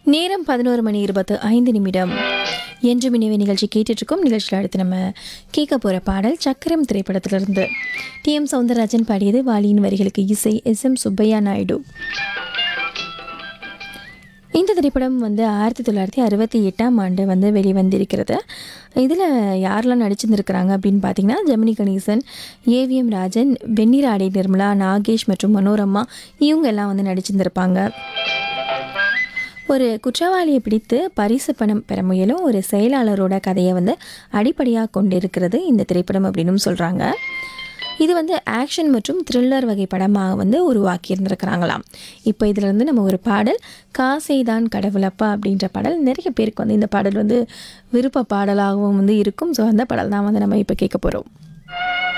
நேரம் பதினோரு மணி இருபத்து ஐந்து நிமிடம் என்று நினைவு நிகழ்ச்சி கேட்டுட்ருக்கோம் நிகழ்ச்சியில் அடுத்து நம்ம கேட்க போகிற பாடல் சக்கரம் திரைப்படத்திலிருந்து டி எம் சவுந்தரராஜன் பாடியது வாலியின் வரிகளுக்கு இசை எஸ் எம் சுப்பையா நாயுடு இந்த திரைப்படம் வந்து ஆயிரத்தி தொள்ளாயிரத்தி அறுபத்தி எட்டாம் ஆண்டு வந்து வெளிவந்திருக்கிறது இதில் யாரெல்லாம் நடிச்சிருந்துருக்கிறாங்க அப்படின்னு பார்த்தீங்கன்னா ஜெமினி கணேசன் ஏவிஎம் ராஜன் வெண்ணிராடை நிர்மலா நாகேஷ் மற்றும் மனோரமா இவங்க எல்லாம் வந்து நடிச்சிருந்திருப்பாங்க ஒரு குற்றவாளியை பிடித்து பரிசு பணம் பெற முயலும் ஒரு செயலாளரோட கதையை வந்து அடிப்படையாக கொண்டிருக்கிறது இந்த திரைப்படம் அப்படின்னு சொல்கிறாங்க இது வந்து ஆக்ஷன் மற்றும் த்ரில்லர் வகை படமாக வந்து உருவாக்கி இருந்திருக்கிறாங்களாம் இப்போ இதில் இருந்து நம்ம ஒரு பாடல் காசைதான் கடவுளப்பா அப்படின்ற பாடல் நிறைய பேருக்கு வந்து இந்த பாடல் வந்து விருப்ப பாடலாகவும் வந்து இருக்கும் ஸோ அந்த பாடல் தான் வந்து நம்ம இப்போ கேட்க போகிறோம்